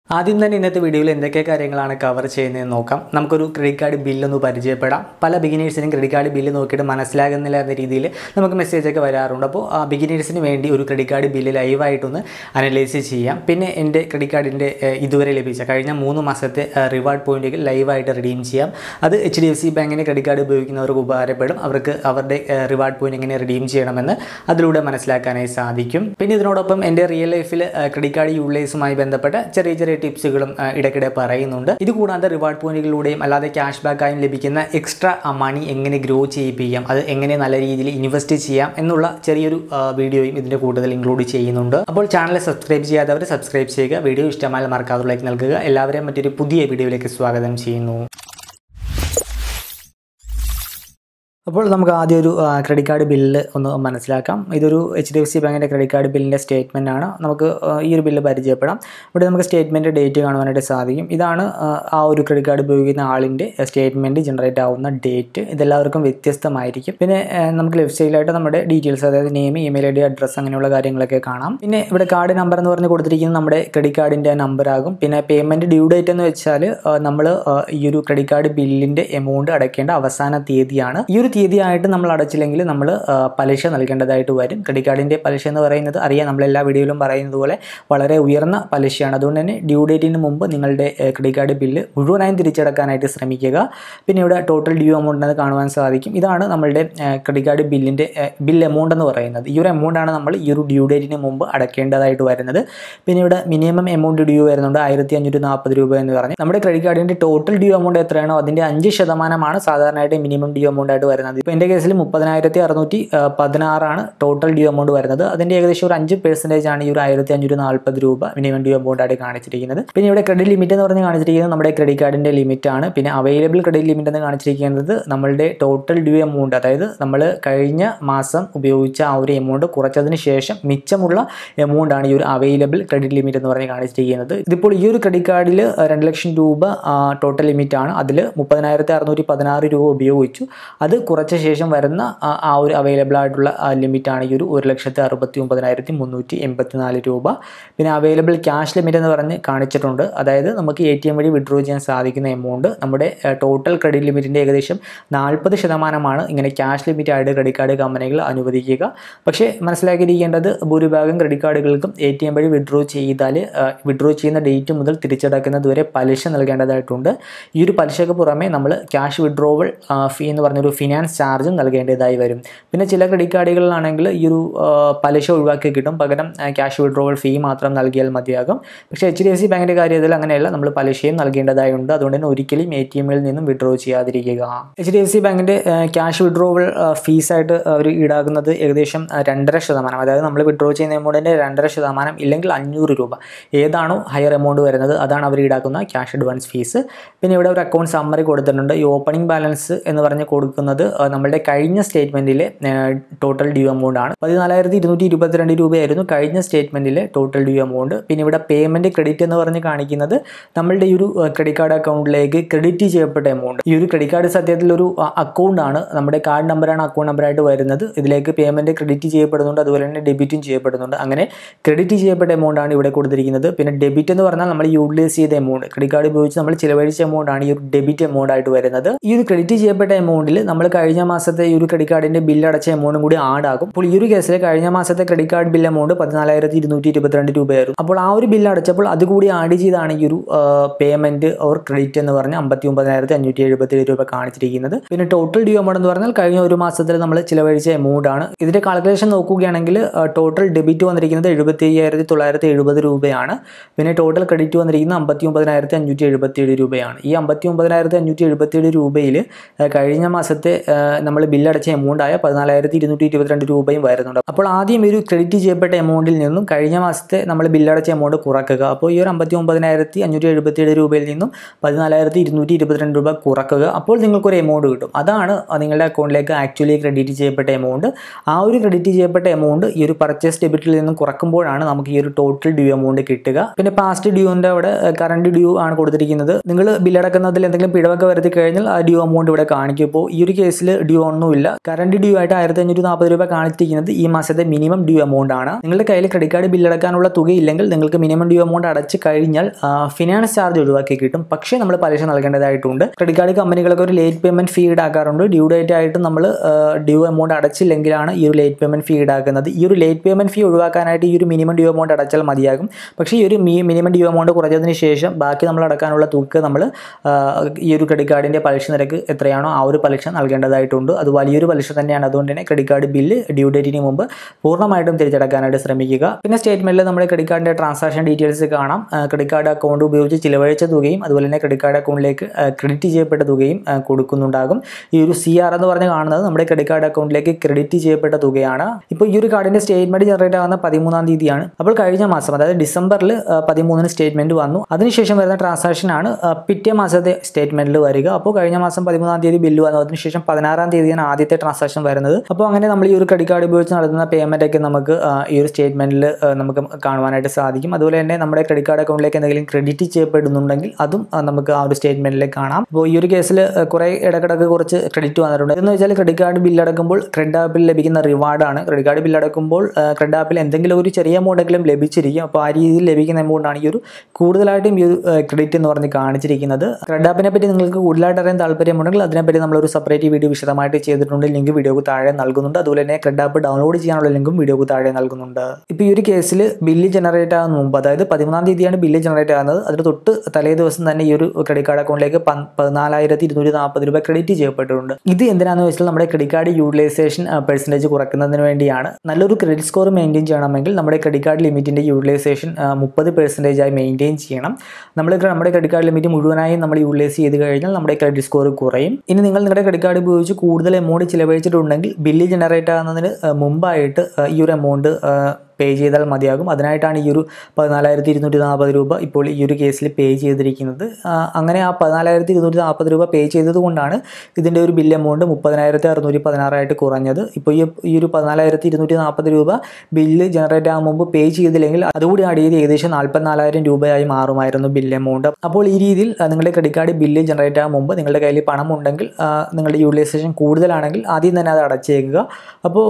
ആദ്യം തന്നെ ഇന്നത്തെ വീഡിയോയിൽ എന്തൊക്കെ കാര്യങ്ങളാണ് കവർ ചെയ്യുന്നതെന്ന് നോക്കാം നമുക്കൊരു ക്രെഡിറ്റ് കാർഡ് ബില്ലൊന്ന് പരിചയപ്പെടാം പല ബിഗിനേഴ്സിനും ക്രെഡിറ്റ് കാർഡ് ബില്ല് നോക്കിയിട്ട് മനസ്സിലാകുന്നില്ല എന്ന രീതിയിൽ നമുക്ക് മെസ്സേജൊക്കെ വരാറുണ്ട് അപ്പോൾ ആ ബിഗിനേഴ്സിന് വേണ്ടി ഒരു ക്രെഡിറ്റ് കാർഡ് ബില്ല് ലൈവായിട്ടൊന്ന് അനലൈസ് ചെയ്യാം പിന്നെ എൻ്റെ ക്രെഡിറ്റ് കാർഡിൻ്റെ ഇതുവരെ ലഭിച്ച കഴിഞ്ഞ മൂന്ന് മാസത്തെ റിവാർഡ് പോയിന്റുകൾ ലൈവായിട്ട് റിഡീം ചെയ്യാം അത് എച്ച് ഡി എഫ് സി ബാങ്കിൻ്റെ ക്രെഡിറ്റ് കാർഡ് ഉപയോഗിക്കുന്നവർക്ക് ഉപകാരപ്പെടും അവർക്ക് അവരുടെ റിവാർഡ് പോയിന്റ് എങ്ങനെ റിഡീം ചെയ്യണമെന്ന് അതിലൂടെ മനസ്സിലാക്കാനായി സാധിക്കും പിന്നെ ഇതിനോടൊപ്പം എൻ്റെ റിയൽ ലൈഫിൽ ക്രെഡിറ്റ് കാർഡ് യൂട്ടിലൈസുമായി ബന്ധപ്പെട്ട ചെറിയ ചെറിയ ടിപ്സുകളും ആ, ഇടയ്ക്കിടെ പറയുന്നുണ്ട് ഇത് കൂടാതെ റിവാർഡ് പോയിന്റുകളിലൂടെയും അല്ലാതെ ക്യാഷ് ബാക്കായും ലഭിക്കുന്ന എക്സ്ട്രാ മണി എങ്ങനെ ഗ്രോ ചെയ്യിപ്പിക്കാം അത് എങ്ങനെ നല്ല രീതിയിൽ ഇൻവെസ്റ്റ് ചെയ്യാം എന്നുള്ള ചെറിയൊരു ആ, വീഡിയോയും ഇതിൻ്റെ കൂടുതൽ ഇൻക്ലൂഡ് ചെയ്യുന്നുണ്ട് അപ്പോൾ ചാനൽ സബ്സ്ക്രൈബ് ചെയ്യാത്തവർ സബ്സ്ക്രൈബ് ചെയ്യുക വീഡിയോ ഇഷ്ടമായാൽ മറക്കാതെ ലൈക്ക് നൽകുക എല്ലാവരെയും മറ്റൊരു പുതിയ വീഡിയോയിലേക്ക് സ്വാഗതം ചെയ്യുന്നു അപ്പോൾ നമുക്ക് ആദ്യം ഒരു ക്രെഡിറ്റ് കാർഡ് ബില്ല് ഒന്ന് മനസ്സിലാക്കാം ഇതൊരു എച്ച് ഡി എഫ് സി ബാങ്കിൻ്റെ ക്രെഡിറ്റ് കാർഡ് ബില്ലിൻ്റെ സ്റ്റേറ്റ്മെൻ്റ് ആണ് നമുക്ക് ആ, ഈ ഒരു ബില്ല് പരിചയപ്പെടാം ഇവിടെ നമുക്ക് സ്റ്റേറ്റ്മെൻറ്റ് ഡേറ്റ് കാണുവാനായിട്ട് സാധിക്കും ഇതാണ് ആ, ആ ഒരു ക്രെഡിറ്റ് കാർഡ് ഉപയോഗിക്കുന്ന ആളിൻ്റെ സ്റ്റേറ്റ്മെൻറ്റ് ജനറേറ്റ് ആവുന്ന ഡേറ്റ് ഇതെല്ലാവർക്കും വ്യത്യസ്തമായിരിക്കും പിന്നെ ആ, നമുക്ക് ലെഫ്റ്റ് സൈഡിലായിട്ട് നമ്മുടെ ഡീറ്റെയിൽസ് അതായത് name email I D address അങ്ങനെയുള്ള കാര്യങ്ങളൊക്കെ കാണാം പിന്നെ ഇവിടെ കാർഡ് നമ്പർ എന്ന് പറഞ്ഞ് കൊടുത്തിരിക്കുന്നത് നമ്മുടെ ക്രെഡിറ്റ് കാർഡിൻ്റെ നമ്പർ ആകും പിന്നെ പേയ്മെൻറ്റ് ഡ്യൂ ഡേറ്റ് എന്ന് വെച്ചാൽ നമ്മൾ ഈ ഒരു ക്രെഡിറ്റ് കാർഡ് ബില്ലിൻ്റെ എമൗണ്ട് അടയ്ക്കേണ്ട അവസാന തീയതിയാണ് ഈ ഒരു തീയതി ആയിട്ട് നമ്മൾ അടച്ചില്ലെങ്കിൽ നമ്മൾ പലിശ നൽകേണ്ടതായിട്ട് വരും ക്രെഡിറ്റ് കാർഡിൻ്റെ പലിശ എന്ന് പറയുന്നത് അറിയാം നമ്മൾ എല്ലാ വീഡിയോയിലും പറയുന്നത് പോലെ വളരെ ഉയർന്ന പലിശയാണ് അതുകൊണ്ട് തന്നെ ഡ്യൂ ഡേറ്റിന് മുമ്പ് നിങ്ങളുടെ ക്രെഡിറ്റ് കാർഡ് ബില്ല് മുഴുവനായും തിരിച്ചടക്കാനായിട്ട് ശ്രമിക്കുക പിന്നെ ഇവിടെ ടോട്ടൽ ഡ്യൂ എമൗണ്ട് എന്ന് കാണുവാൻ സാധിക്കും ഇതാണ് നമ്മളുടെ ക്രെഡിറ്റ് കാർഡ് ബില്ലിൻ്റെ ബിൽ എമൗണ്ട് എന്ന് പറയുന്നത് ഈ ഒരു എമൗണ്ട് ആണ് നമ്മൾ ഈ ഒരു ഡ്യൂ ഡേറ്റിന് മുമ്പ് അടയ്ക്കേണ്ടതായിട്ട് വരുന്നത് പിന്നെ ഇവിടെ മിനിമം എമൗണ്ട് ഡ്യൂ വരുന്നുണ്ട് ആയിരത്തി അഞ്ഞൂറ്റി നാൽപ്പത് രൂപ എന്ന് പറഞ്ഞ് നമ്മുടെ ക്രെഡിറ്റ് കാർഡിൻ്റെ ടോട്ടൽ ഡ്യൂ എമൗണ്ട് എത്രയാണോ അതിൻ്റെ അഞ്ച് ശതമാനമാണ് സാധാരണയായിട്ട് മിനിമം ഡ്യൂ എമൗണ്ട് ആയിട്ട് വരുന്നത് ഇപ്പോൾ എൻ്റെ കേസിൽ മുപ്പതിനായിരത്തി അറുന്നൂറ്റി പതിനാറാണ് ടോട്ടൽ ഡ്യൂ എമൗണ്ട് വരുന്നത് അതിൻ്റെ ഏകദേശം ഒരു അഞ്ച് പെർസെൻറ്റേജ് ആണ് ഈ ഒരു ആയിരത്തി അഞ്ഞൂറ്റി നാൽപ്പത് രൂപ മിനിമം ഡ്യൂ എമൗണ്ട് ആയിട്ട് കാണിച്ചിരിക്കുന്നത് പിന്നെ ഇവിടെ ക്രെഡിറ്റ് ലിമിറ്റ് എന്ന് പറഞ്ഞ് കാണിച്ചിരിക്കുന്നത് നമ്മുടെ ക്രെഡിറ്റ് കാർഡിൻ്റെ ലിമിറ്റ് ആണ് പിന്നെ അവൈലബിൾ ക്രെഡിറ്റ് ലിമിറ്റ് എന്ന് കാണിച്ചിരിക്കുന്നത് നമ്മളുടെ ടോട്ടൽ ഡ്യൂ എമൗണ്ട് അതായത് നമ്മൾ കഴിഞ്ഞ മാസം ഉപയോഗിച്ച ആ ഒരു എമൗണ്ട് കുറച്ചതിന് ശേഷം മിച്ചമുള്ള എമൗണ്ട് ആണ് ഈ ഒരു അവൈലബിൾ ക്രെഡിറ്റ് ലിമിറ്റ് എന്ന് പറഞ്ഞ് കാണിച്ചിരിക്കുന്നത് ഇതിപ്പോൾ ഈ ഒരു ക്രെഡിറ്റ് കാർഡിൽ രണ്ട് ലക്ഷം രൂപ ടോട്ടൽ ലിമിറ്റ് ആണ് അതിൽ മുപ്പതിനായിരത്തി അറുന്നൂറ്റി പതിനാറ് രൂപ ഉപയോഗിച്ചു അത് കുറച്ച ശേഷം വരുന്ന ആ ആ ഒരു അവൈലബിൾ ആയിട്ടുള്ള ലിമിറ്റാണ് ഈ ഒരു ഒരു ലക്ഷത്തി അറുപത്തി ഒമ്പതിനായിരത്തി മുന്നൂറ്റി എൺപത്തി നാല് രൂപ പിന്നെ അവൈലബിൾ ക്യാഷ് ലിമിറ്റ് എന്ന് പറഞ്ഞ് കാണിച്ചിട്ടുണ്ട് അതായത് നമുക്ക് എ ടി എം വഴി വിഡ്രോ ചെയ്യാൻ സാധിക്കുന്ന എമൗണ്ട് നമ്മുടെ ടോട്ടൽ ക്രെഡിറ്റ് ലിമിറ്റിൻ്റെ ഏകദേശം നാൽപ്പത് ശതമാനമാണ് ഇങ്ങനെ ക്യാഷ് ലിമിറ്റ് ആയിട്ട് ക്രെഡിറ്റ് കാർഡ് കമ്പനികൾ അനുവദിക്കുക പക്ഷേ മനസ്സിലാക്കിയിരിക്കേണ്ടത് ഭൂരിഭാഗം ക്രെഡിറ്റ് കാർഡുകൾക്കും എ ടി എം വഴി വിഡ്രോ ചെയ്താൽ വിഡ്രോ ചെയ്യുന്ന ഡേറ്റ് മുതൽ തിരിച്ചടക്കുന്നത് വരെ പലിശ നൽകേണ്ടതായിട്ടുണ്ട് ഈ ഒരു പലിശയ്ക്ക് പുറമെ നമ്മൾ ക്യാഷ് വിഡ്രോവൽ ഫീ എന്ന് പറഞ്ഞൊരു ഫിനാൻസ് ചാർജും നൽകേണ്ടതായി വരും പിന്നെ ചില ക്രെഡിറ്റ് കാർഡുകളിലാണെങ്കിൽ ഈ ഒരു ആ, പലിശ ഒഴിവാക്കി കിട്ടും പകരം ക്യാഷ് വിഡ്രോവൽ ഫീ മാത്രം നൽകിയാൽ മതിയാകും പക്ഷേ എച്ച് ഡി എഫ് സി ബാങ്കിൻ്റെ കാര്യത്തിൽ അങ്ങനെയല്ല നമ്മൾ പലിശയും നൽകേണ്ടതായുണ്ട് അതുകൊണ്ട് തന്നെ ഒരിക്കലും എ ടി എമ്മിൽ നിന്നും വിഡ്രോ ചെയ്യാതിരിക്കുക എച്ച് ഡി എഫ് സി ബാങ്കിൻ്റെ ക്യാഷ് വിഡ്രോവൽ ഫീസായിട്ട് അവർ ഈടാക്കുന്നത് ഏകദേശം ആ, രണ്ടര ശതമാനം അതായത് നമ്മൾ വിഡ്രോ ചെയ്യുന്ന എമൗണ്ടിൻ്റെ രണ്ടര ശതമാനം ഇല്ലെങ്കിൽ അഞ്ഞൂറ് രൂപ ഏതാണോ ഹയർ എമൗണ്ട് വരുന്നത് അതാണ് അവർ ഈടാക്കുന്ന ക്യാഷ് അഡ്വാൻസ് ഫീസ് പിന്നെ ഇവിടെ ഒരു അക്കൗണ്ട് സമ്മറി കൊടുത്തിട്ടുണ്ട് ഈ ഓപ്പണിംഗ് ബാലൻസ് എന്ന് പറഞ്ഞ് കൊടുക്കുന്നത് ആ, നമ്മളുടെ കഴിഞ്ഞ സ്റ്റേറ്റ്മെൻറ്റിലെ ടോട്ടൽ ഡ്യൂ എമൗണ്ട് ആണ് പതിനാലായിരത്തി ഇരുന്നൂറ്റി ഇരുപത്തിരണ്ട് രൂപയായിരുന്നു കഴിഞ്ഞ സ്റ്റേറ്റ്മെൻറ്റിലെ ടോട്ടൽ ഡ്യൂ എമൗണ്ട് പിന്നെ ഇവിടെ പേയ്മെൻറ്റ് ക്രെഡിറ്റ് എന്ന് പറഞ്ഞ് കാണിക്കുന്നത് നമ്മളുടെ ഈ ഒരു ക്രെഡിറ്റ് കാർഡ് അക്കൗണ്ടിലേക്ക് ക്രെഡിറ്റ് ചെയ്യപ്പെട്ട എമൗണ്ട് ഈ ഒരു ക്രെഡിറ്റ് കാർഡ് സത്യത്തിൽ ഒരു അക്കൗണ്ട് ആണ് നമ്മുടെ കാർഡ് നമ്പറാണ് അക്കൗണ്ട് നമ്പറായിട്ട് വരുന്നത് ഇതിലേക്ക് പേയ്മെൻറ്റ് ക്രെഡിറ്റ് ചെയ്യപ്പെടുന്നുണ്ട് അതുപോലെ തന്നെ ഡെബിറ്റും ചെയ്യപ്പെടുന്നുണ്ട് അങ്ങനെ ക്രെഡിറ്റ് ചെയ്യപ്പെട്ട എമൗണ്ട് ആണ് ഇവിടെ കൊടുത്തിരിക്കുന്നത് പിന്നെ ഡെബിറ്റ് എന്ന് പറഞ്ഞാൽ നമ്മൾ യൂട്ടിലൈസ് ചെയ്ത എമൗണ്ട് ക്രെഡിറ്റ് കാർഡ് ഉപയോഗിച്ച് നമ്മൾ ചിലവഴിച്ച എമൗണ്ട് ആണ് ഈ ഒരു ഡെബിറ്റ് എമൗണ്ട് ആയിട്ട് വരുന്നത് ഈ ഒരു ക്രെഡിറ്റ് ചെയ്യപ്പെട്ട എമൗണ്ടിൽ നമ്മൾ കഴിഞ്ഞ മാസത്തെ ഈ ഒരു ക്രെഡിറ്റ് കാർഡിന്റെ ബില്ല് അടച്ച എമൗണ്ടും കൂടി ആഡ് ആകും അപ്പോൾ ഈ ഒരു കേസിൽ കഴിഞ്ഞ മാസത്തെ ക്രെഡിറ്റ് കാർഡ് ബിൽ എമൗണ്ട് പതിനാലായിരത്തി ഇരുന്നൂറ്റി ഇരുപത്തിരണ്ട് രൂപയായിരുന്നു അപ്പോൾ ആ ഒരു ബില്ല് അടച്ചപ്പോൾ അതുകൂടി ആഡ് ചെയ്താണ് ഈ ഒരു പേയ്മെന്റ് ഓർ ക്രെഡിറ്റ് എന്ന് പറഞ്ഞ് അമ്പത്തി ഒമ്പതിനായിരത്തി അഞ്ഞൂറ്റി എഴുപത്തി രൂപ കാണിച്ചിരിക്കുന്നത് പിന്നെ ടോട്ടൽ ഡ്യൂ എമൗണ്ട് എന്ന് പറഞ്ഞാൽ കഴിഞ്ഞ ഒരു മാസത്തിൽ നമ്മൾ ചിലവഴിച്ച എമൗണ്ട് ആണ് ഇതിന്റെ കാൽക്കുലേഷൻ നോക്കുകയാണെങ്കിൽ ടോട്ടൽ ഡെബിറ്റ് വന്നിരിക്കുന്നത് എഴുപത്തി അയ്യായിരത്തി തൊള്ളായിരത്തി എഴുപത് രൂപയാണ് പിന്നെ ടോട്ടൽ ക്രെഡിറ്റ് വന്നിരിക്കുന്നത് അമ്പത്തി ഒമ്പതിനായിരത്തി അഞ്ഞൂറ്റി എഴുപത്തി ഏഴ് രൂപയാണ് ഈ അമ്പത്തി ഒമ്പതിനായിരത്തി അഞ്ഞൂറ്റി എഴുപത്തി ഏഴ് രൂപയിൽ കഴിഞ്ഞ മാസത്തെ നമ്മൾ ബില്ലടച്ച എമൗണ്ട് ആയ പതിനാലായിരത്തി ഇരുന്നൂറ്റി ഇരുപത്തിരണ്ട് രൂപയും വരുന്നുണ്ട് അപ്പോൾ ആദ്യം ഈ ഒരു ക്രെഡിറ്റ് ചെയ്യപ്പെട്ട എമൗണ്ടിൽ നിന്നും കഴിഞ്ഞ മാസത്തെ നമ്മൾ ബില്ലടച്ച എമൗണ്ട് കുറക്കുക അപ്പോൾ ഈ ഒരു അമ്പത്തി ഒമ്പതിനായിരത്തി അഞ്ഞൂറ്റി എഴുപത്തി ഏഴ് രൂപയിൽ നിന്നും പതിനാലായിരത്തി ഇരുന്നൂറ്റി ഇരുപത്തിരണ്ട് രൂപ കുറക്കുക അപ്പോൾ നിങ്ങൾക്കൊരു എമൗണ്ട് കിട്ടും അതാണ് നിങ്ങളുടെ അക്കൗണ്ടിലേക്ക് ആക്ച്വലി ക്രെഡിറ്റ് ചെയ്യപ്പെട്ട എമൗണ്ട് ആ ഒരു ക്രെഡിറ്റ് ചെയ്യപ്പെട്ട എമൗണ്ട് ഈ ഒരു പർച്ചേസ് ഡെബിറ്റിൽ നിന്നും കുറക്കുമ്പോഴാണ് നമുക്ക് ഈ ഒരു ടോട്ടൽ ഡ്യൂ എമൗണ്ട് കിട്ടുക പിന്നെ പാസ്റ്റ് ഡ്യൂവിൻ്റെ അവിടെ കറണ്ട് ഡ്യൂ ആണ് കൊടുത്തിരിക്കുന്നത് നിങ്ങൾ ബില്ലടക്കുന്നതിൽ എന്തെങ്കിലും പിഴവൊക്കെ വരുത്തി കഴിഞ്ഞാൽ ആ ഡ്യൂ എമൗണ്ട് ഇവിടെ കാണിക്കും ഇപ്പോൾ ഈ ഒരു കേസിൽ കേസിൽ ഡ്യൂ ഒന്നുമില്ല കറണ്ട് ഡ്യൂ ആയിട്ട് ആയിരത്തി അഞ്ഞൂറ്റി നാൽപ്പത് രൂപ കാണിച്ചിരിക്കുന്നത് ഈ മാസത്തെ മിനിമം ഡ്യൂ എമൗണ്ട് ആണ് നിങ്ങളുടെ കയ്യിൽ ക്രെഡിറ്റ് കാർഡ് ബില്ല് അടക്കാനുള്ള തുകയില്ലെങ്കിൽ നിങ്ങൾക്ക് മിനിമം ഡ്യൂ എമൗണ്ട് അടച്ച് കഴിഞ്ഞാൽ ഫിനാൻസ് ചാർജ് ഒഴിവാക്കി കിട്ടും പക്ഷേ നമ്മൾ പലിശ നൽകേണ്ടതായിട്ടുണ്ട് ക്രെഡിറ്റ് കാർഡ് കമ്പനികളൊക്കെ ഒരു ലേറ്റ് പേയ്മെന്റ് ഫീ ഈടാക്കാറുണ്ട് ഡ്യൂ ഡേറ്റ് ആയിട്ട് നമ്മൾ ഡ്യൂ എമൗണ്ട് അടച്ചില്ലെങ്കിലാണ് ഈ ഒരു ലേറ്റ് പേയ്മെന്റ് ഫീ ഈടാക്കുന്നത് ഈ ഒരു ലേറ്റ് പേയ്മെന്റ് ഫീ ഒഴിവാക്കാനായിട്ട് ഈ ഒരു മിനിമം ഡ്യൂ എമൗണ്ട് അടച്ചാൽ മതിയാകും പക്ഷേ ഈ ഒരു മിനിമം ഡ്യൂ എമൗണ്ട് കുറഞ്ഞതിന് ശേഷം ബാക്കി നമ്മൾ അടക്കാനുള്ള തുക നമ്മൾ ഈ ഒരു ക്രെഡിറ്റ് കാർഡിൻ്റെ പലിശ നിരക്ക് എത്രയാണോ ആ ഒരു പലിശ നൽകേണ്ടതായിട്ടുണ്ട് അത് വലിയൊരു പലിശ തന്നെയാണ് അതുകൊണ്ട് തന്നെ ക്രെഡിറ്റ് കാർഡ് ബില്ല് ഡ്യൂ ഡേറ്റിന് മുമ്പ് പൂർണ്ണമായിട്ടും തിരിച്ചടക്കാനായിട്ട് ശ്രമിക്കുക പിന്നെ സ്റ്റേറ്റ്മെൻറ്റിൽ നമ്മുടെ ക്രെഡിറ്റ് കാർഡിൻ്റെ ട്രാൻസാക്ഷൻ ഡീറ്റെയിൽസ് കാണാം ക്രെഡിറ്റ് കാർഡ് അക്കൗണ്ട് ഉപയോഗിച്ച് ചിലവഴിച്ച തുകയും അതുപോലെ തന്നെ ക്രെഡിറ്റ് കാർഡ് അക്കൗണ്ടിലേക്ക് ക്രെഡിറ്റ് ചെയ്യപ്പെട്ട തുകയും കൊടുക്കുന്നുണ്ടാകും ഈ ഒരു സി ആർ എന്ന് പറഞ്ഞ് കാണുന്നത് നമ്മുടെ ക്രെഡിറ്റ് കാർഡ് അക്കൗണ്ടിലേക്ക് ക്രെഡിറ്റ് ചെയ്യപ്പെട്ട തുകയാണ് ഇപ്പോൾ ഈ ഒരു കാർഡിൻ്റെ സ്റ്റേറ്റ്മെൻറ്റ് ജനറേറ്റ് ആകുന്ന പതിമൂന്നാം തീയതിയാണ് അപ്പോൾ കഴിഞ്ഞ മാസം അതായത് ഡിസംബറിൽ പതിമൂന്നിന് സ്റ്റേറ്റ്മെൻറ്റ് വന്നു അതിനുശേഷം വരുന്ന ട്രാൻസാക്ഷൻ ആണ് പിറ്റേ മാസത്തെ സ്റ്റേറ്റ്മെൻറ്റിൽ വരിക അപ്പോൾ കഴിഞ്ഞ മാസം പതിമൂന്നാം തീയതി ബില്ല് വന്നു അതിനുശേഷം പതിനാറാം തീയതിയാണ് ആദ്യത്തെ ട്രാൻസാക്ഷൻ വരുന്നത് അപ്പോൾ അങ്ങനെ നമ്മൾ ഈ ഒരു ക്രെഡിറ്റ് കാർഡ് ഉപയോഗിച്ച് നടത്തുന്ന പേയ്മെൻ്റ് ഒക്കെ നമുക്ക് ഈ ഒരു സ്റ്റേറ്റ്മെൻറ്റിൽ നമുക്ക് കാണുവാനായിട്ട് സാധിക്കും അതുപോലെ തന്നെ നമ്മുടെ ക്രെഡിറ്റ് കാർഡ് അക്കൗണ്ടിലേക്ക് എന്തെങ്കിലും ക്രെഡിറ്റ് ചെയ്യപ്പെടുന്നുണ്ടെങ്കിൽ അതും നമുക്ക് ആ ഒരു സ്റ്റേറ്റ്മെൻറ്റിൽ കാണാം അപ്പോൾ ഈ ഒരു കേസിൽ കുറേ ഇടക്കിടക്ക് കുറച്ച് ക്രെഡിറ്റ് വന്നിട്ടുണ്ട് എന്ന് വെച്ചാൽ ക്രെഡിറ്റ് കാർഡ് ബില്ല് അടക്കുമ്പോൾ ക്രെഡിറ്റ് ആപ്പിൽ ലഭിക്കുന്ന റിവാർഡാണ് ക്രെഡിറ്റ് കാർഡ് ബില്ല് അടക്കുമ്പോൾ ക്രെഡിറ്റ് ആപ്പിൽ എന്തെങ്കിലും ഒരു ചെറിയ എമൗണ്ടെങ്കിലും ലഭിച്ചിരിക്കും അപ്പോൾ ആ രീതിയിൽ ലഭിക്കുന്ന എമൗണ്ടാണ് ഈ ഒരു കൂടുതലായിട്ടും ഈ ഒരു ക്രെഡിറ്റ് എന്ന് പറഞ്ഞ് കാണിച്ചിരിക്കുന്നത് ക്രെഡിറ്റ് ആപ്പിനെ പറ്റി നിങ്ങൾക്ക് കൂടുതലായിട്ട് അറിയാൻ താല്പര്യമുണ്ടെങ്കിൽ അതിനെപ്പറ്റി നമ്മളൊരു സെപ്പറേറ്റ് വീഡിയോ വിശദമായിട്ട് ചെയ്തിട്ടുണ്ട് ലിങ്ക് വീഡിയോക്ക് താഴെ നൽകുന്നുണ്ട് അതുപോലെ തന്നെ ക്രെഡിറ്റ് ആപ്പ് ഡൗൺലോഡ് ചെയ്യാനുള്ള ലിങ്കും വീഡിയോക്ക് താഴെ നൽകുന്നുണ്ട് ഇപ്പോൾ ഈ ഒരു കേസിൽ ബില്ല് ജനറേറ്റ് ആകുന്ന മുമ്പ് അതായത് പതിമൂന്നാം തീയതിയാണ് ബില്ല് ജനറേറ്റ് ആകുന്നത് അതിന് തൊട്ട് തലേ ദിവസം തന്നെ ഈ ഒരു ക്രെഡിറ്റ് കാർഡ് അക്കൗണ്ടിലേക്ക് പതിനാലായിരത്തി ഇരുന്നൂറ്റി നാൽപ്പത് രൂപ ക്രെഡിറ്റ് ചെയ്യപ്പെട്ടിട്ടുണ്ട് ഇത് എന്തിനാണെന്ന് വെച്ചാൽ നമ്മുടെ ക്രെഡിറ്റ് കാർഡ് യൂട്ടിലൈസേഷൻ പെർസെൻറ്റേജ് കുറയ്ക്കുന്നതിന് വേണ്ടിയാണ് നല്ലൊരു ക്രെഡിറ്റ് സ്കോർ മെയിൻറ്റെയിൻ ചെയ്യണമെങ്കിൽ നമ്മുടെ ക്രെഡിറ്റ് കാർഡ് ലിമിറ്റിൻ്റെ യൂട്ടിലൈസേഷൻ മുപ്പത് പെർസെൻറ്റേജ് ആയി മെയിൻറ്റെയിൻ ചെയ്യണം നമ്മൾ നമ്മുടെ ക്രെഡിറ്റ് കാർഡ് ലിമിറ്റ് മുഴുവനായും നമ്മൾ യൂട്ടിലൈസ് ചെയ്ത് കഴിഞ്ഞാൽ നമ്മുടെ ക്രെഡിറ്റ് സ്കോർ കുറയും ഇനി നിങ്ങൾ നിങ്ങളുടെ ക്രെഡിറ്റ് കാർഡ് ഉപയോഗിച്ച് കൂടുതൽ എമൗണ്ട് ചിലവഴിച്ചിട്ടുണ്ടെങ്കിൽ ബില്ല് ജനറേറ്റ് ആകുന്നതിന് മുമ്പായിട്ട് ഈ ഒരു എമൗണ്ട് പേ ചെയ്താൽ മതിയാകും അതിനായിട്ടാണ് ഈ ഒരു പതിനാലായിരത്തി ഇരുന്നൂറ്റി നാൽപ്പത് രൂപ ഇപ്പോൾ ഈ ഒരു കേസിൽ പേ ചെയ്തിരിക്കുന്നത് അങ്ങനെ ആ പതിനാലായിരത്തി ഇരുന്നൂറ്റി നാൽപ്പത് രൂപ പേ ചെയ്തത് കൊണ്ടാണ് ഇതിൻ്റെ ഒരു ബില്ല് എമൗണ്ട് മുപ്പതിനായിരത്തി അറുന്നൂറ്റി പതിനാറായിട്ട് കുറഞ്ഞത് ഇപ്പോൾ ഈ ഈ ഒരു പതിനാലായിരത്തി ഇരുന്നൂറ്റി നാൽപ്പത് രൂപ ബില്ല് ജനറേറ്റ് ആകും മുമ്പ് പേ ചെയ്തില്ലെങ്കിൽ അതുകൂടി ആഡ് ചെയ്ത് ഏകദേശം നാൽപ്പത്തിനാലായിരം രൂപയായി മാറുമായിരുന്നു ബില്ല് എമൗണ്ട് അപ്പോൾ ഈ രീതിയിൽ നിങ്ങളുടെ ക്രെഡിറ്റ് കാർഡ് ബില്ല് ജനറേറ്റ് ആകും മുമ്പ് നിങ്ങളുടെ കയ്യിൽ പണം ഉണ്ടെങ്കിൽ നിങ്ങളുടെ യൂട്ടിലൈസേഷൻ കൂടുതലാണെങ്കിൽ ആദ്യം തന്നെ അത് അടച്ചേക്കുക അപ്പോൾ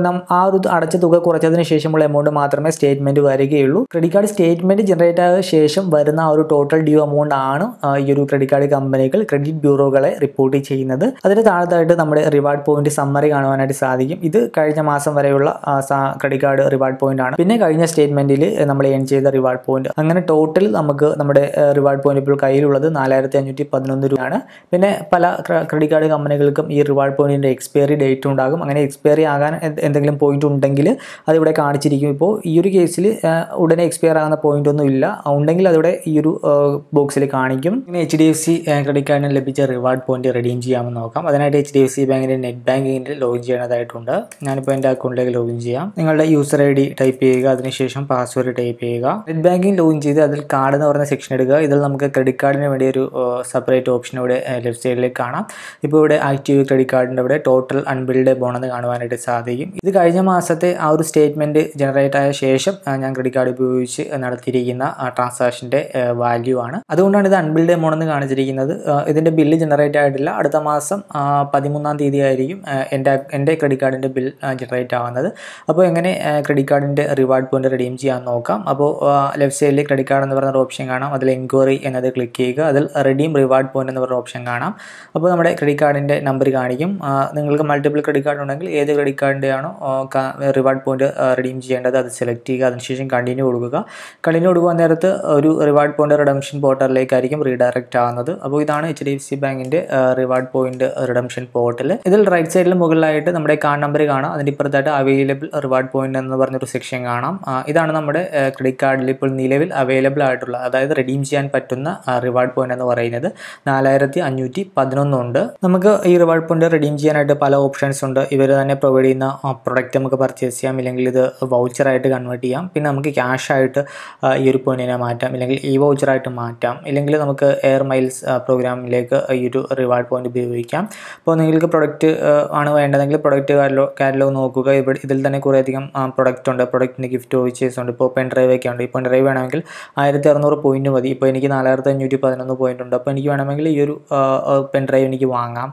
ആ ഒരു അടച്ച തുക കുറച്ചതിന് ശേഷമുള്ള എമൗണ്ട് മാത്രമേ സ്റ്റേറ്റ്മെന്റ് വരികയുള്ളൂ ക്രെഡിറ്റ് കാർഡ് സ്റ്റേറ്റ്മെന്റ് ജനറേറ്റ് ആയ ശേഷം വരുന്ന ആ ഒരു ടോട്ടൽ ഡ്യൂ എമൗണ്ട് ആണ് ഈ ഒരു ക്രെഡിറ്റ് കാർഡ് കമ്പനികൾ ക്രെഡിറ്റ് ബ്യൂറോകളെ റിപ്പോർട്ട് ചെയ്യുന്നത് അതിന് താഴത്തായിട്ട് നമ്മുടെ റിവാർഡ് പോയിന്റ് സമ്മറി കാണുവാനായിട്ട് സാധിക്കും ഇത് കഴിഞ്ഞ മാസം വരെയുള്ള ക്രെഡിറ്റ് കാർഡ് റിവാർഡ് പോയിന്റ് ആണ് പിന്നെ കഴിഞ്ഞ സ്റ്റേറ്റ്മെന്റിൽ നമ്മൾ ഏൺ ചെയ്ത റിവാർഡ് പോയിന്റ് അങ്ങനെ ടോട്ടൽ നമുക്ക് നമ്മുടെ റിവാർഡ് പോയിന്റ് ഇപ്പോൾ കയ്യിലുള്ളത് നാലായിരത്തി അഞ്ഞൂറ്റി പതിനൊന്ന് രൂപയാണ് പിന്നെ പല ക്രെഡിറ്റ് കാർഡ് കമ്പനികൾക്കും ഈ റിവാർഡ് പോയിന്റിന്റെ എക്സ്പയറി ഡേറ്റ് ഉണ്ടാകും അങ്ങനെ എക്സ്പയറി ആകാൻ എന്തെങ്കിലും പോയിന്റ് ഉണ്ടെങ്കിൽ അതിവിടെ കാണിച്ചിരിക്കും ഇപ്പോൾ ഈ ഒരു കേസിൽ ഉടനെ എക്സ്പയർ ആകുന്ന പോയിന്റ് ഒന്നും ഇല്ല ഉണ്ടെങ്കിൽ അതിവിടെ ഈ ഒരു ബോക്സിൽ കാണിക്കും ഇങ്ങനെ H D F C credit കാർഡിന് ലഭിച്ച റിവാർഡ് പോയിന്റ് റിഡീം ചെയ്യാമെന്ന് നോക്കാം അതിനായിട്ട് എച്ച് ഡി എഫ് സി ബാങ്കിൻ്റെ നെറ്റ് ബാങ്കിങ്ങിൽ ലോഗിൻ ചെയ്യേണ്ടതായിട്ടുണ്ട് ഞാനിപ്പോൾ എൻ്റെ അക്കൗണ്ടിലേക്ക് ലോഗിൻ ചെയ്യാം നിങ്ങളുടെ യൂസർ ഐ ഡി ടൈപ്പ് ചെയ്യുക അതിനുശേഷം പാസ്വേഡ് ടൈപ്പ് ചെയ്യുക നെറ്റ് ബാങ്കിങ് ലോഗിൻ ചെയ്ത് അതിൽ കാർഡ് എന്ന് പറയുന്ന സെക്ഷൻ എടുക്കുക ഇതിൽ നമുക്ക് ക്രെഡിറ്റ് കാർഡിന് വേണ്ടി ഒരു സെപ്പറേറ്റ് ഓപ്ഷൻ ഇവിടെ ലെഫ്റ്റ് സൈഡിലേക്ക് കാണാം ഇപ്പോൾ ഇവിടെ ആക്റ്റീവ് ക്രെഡിറ്റ് കാർഡിൻ്റെ ഇവിടെ ടോട്ടൽ അൺബിൽഡ് ബോണെന്ന് കാണുവാനായിട്ട് സാധിക്കും ഇത് കഴിഞ്ഞ മാസത്തെ ആ ഒരു സ്റ്റേറ്റ്മെൻറ്റ് ജനറേറ്റ് ആയ ശേഷം ഞാൻ ക്രെഡിറ്റ് കാർഡ് ഉപയോഗിച്ച് നടത്തിയിരിക്കുന്ന ട്രാൻസാക്ഷൻ്റെ വാല്യൂ ആണ് അതുകൊണ്ടാണ് ഇത് അൺബിൽഡ് എമൗണ്ട് എന്ന് കാണിച്ചിരിക്കുന്നത് ഇതിൻ്റെ ബില്ല് ജനറേറ്റ് ആയിട്ടില്ല അടുത്ത മാസം പതിമൂന്നാം തീയതി ആയിരിക്കും എൻ്റെ എൻ്റെ ക്രെഡിറ്റ് കാർഡിൻ്റെ ബിൽ ജനറേറ്റ് ആവുന്നത് അപ്പോൾ എങ്ങനെ ക്രെഡിറ്റ് കാർഡിൻ്റെ റിവാർഡ് പോയിന്റ് റിഡീം ചെയ്യാൻ നോക്കാം അപ്പോൾ ലെഫ്റ്റ് സൈഡിൽ ക്രെഡിറ്റ് കാർഡ് എന്ന് പറയുന്ന ഓപ്ഷൻ കാണാം അതിൽ എൻക്വയറി എന്നത് ക്ലിക്ക് ചെയ്യുക അതിൽ റിഡീം റിവാർഡ് പോയിന്റ് എന്ന് പറയുന്ന ഓപ്ഷൻ കാണാം അപ്പോൾ നമ്മുടെ ക്രെഡിറ്റ് കാർഡിൻ്റെ നമ്പർ കാണിക്കും നിങ്ങൾക്ക് മൾട്ടിപ്പിൾ ക്രെഡിറ്റ് കാർഡ് ഉണ്ടെങ്കിൽ ഏത് ക്രെഡിറ്റ് കാർഡിൻ്റെ ആണോ റിവാർഡ് പോയിന്റ് റിഡീം ചെയ്യേണ്ടത് അത് സെലക്ട് ചെയ്യുക അതിനുശേഷം കണ്ടിന്യൂ കൊടുക്കുക കണ്ടിന്യൂ കൊടുക്കുക നേരത്ത് ഒരു റിവാർഡ് പോയിന്റ് റിഡംഷൻ പോർട്ടലിലേക്കായിരിക്കും റീഡയറക്റ്റ് ആവുന്നത് അപ്പോൾ ഇതാണ് എച്ച് ഡി എഫ് സി ബാങ്കിൻ്റെ റിവാർഡ് പോയിന്റ് റിഡംഷൻ പോർട്ടൽ ഇതിൽ റൈറ്റ് സൈഡിൽ മുകളിലായിട്ട് നമ്മുടെ കാർഡ് നമ്പർ കാണാം അതിൻ്റെ ഇപ്പുറത്തായിട്ട് അവൈലബിൾ റിവാർഡ് പോയിന്റ് എന്ന് പറഞ്ഞൊരു സെക്ഷൻ കാണാം ഇതാണ് നമ്മുടെ ക്രെഡിറ്റ് കാർഡിൽ ഇപ്പോൾ നിലവിൽ അവൈലബിൾ ആയിട്ടുള്ള അതായത് റിഡീം ചെയ്യാൻ പറ്റുന്ന റിവാർഡ് പോയിന്റ് എന്ന് പറയുന്നത് നാലായിരത്തി അഞ്ഞൂറ്റി പതിനൊന്നുണ്ട് നമുക്ക് ഈ റിവാർഡ് പോയിന്റ് റിഡീം ചെയ്യാനായിട്ട് പല ഓപ്ഷൻസ് ഉണ്ട് ഇവർ തന്നെ പ്രൊവൈഡ് ചെയ്യുന്ന പ്രൊഡക്റ്റ് നമുക്ക് പർച്ചേസ് ചെയ്യാം ഇല്ലെങ്കിൽ ഇത് വൗച്ചറായിട്ട് കൺവേർട്ട് ചെയ്യാം പിന്നെ നമുക്ക് ക്യാഷ് ആയിട്ട് ഈ ഒരു പോയിന്റിനെ മാറ്റാം ഇല്ലെങ്കിൽ ഇ വൗച്ചറായിട്ട് മാറ്റാം ഇല്ലെങ്കിൽ നമുക്ക് എയർ മൈൽസ് പ്രോഗ്രാമിലേക്ക് ഈ ഒരു റിവാർഡ് പോയിന്റ് ഉപയോഗിക്കാം അപ്പോൾ നിങ്ങൾക്ക് പ്രൊഡക്റ്റ് ആണ് വേണ്ടതെങ്കിൽ പ്രൊഡക്റ്റ് കാറ്റലോ കാറ്റലോഗ് നോക്കുക ഇവിടെ ഇതിൽ തന്നെ കുറേയധികം പ്രൊഡക്റ്റ് ഉണ്ട് പ്രൊഡക്റ്റിന് ഗിഫ്റ്റ് വോച്ചേഴ്സ് ഉണ്ട് ഇപ്പോൾ പെൻ ഡ്രൈവ് ഒക്കെ ഉണ്ട് ഈ പെൻ ഡ്രൈവ് വേണമെങ്കിൽ ആയിരത്തി അറുന്നൂറ് പോയിന്റ് മതി ഇപ്പോൾ എനിക്ക് നാലായിരത്തി അഞ്ഞൂറ്റി പതിനൊന്ന് പോയിന്റ് ഉണ്ട് അപ്പോൾ എനിക്ക് വേണമെങ്കിൽ ഈ ഒരു പെൻ ഡ്രൈവ് എനിക്ക് വാങ്ങാം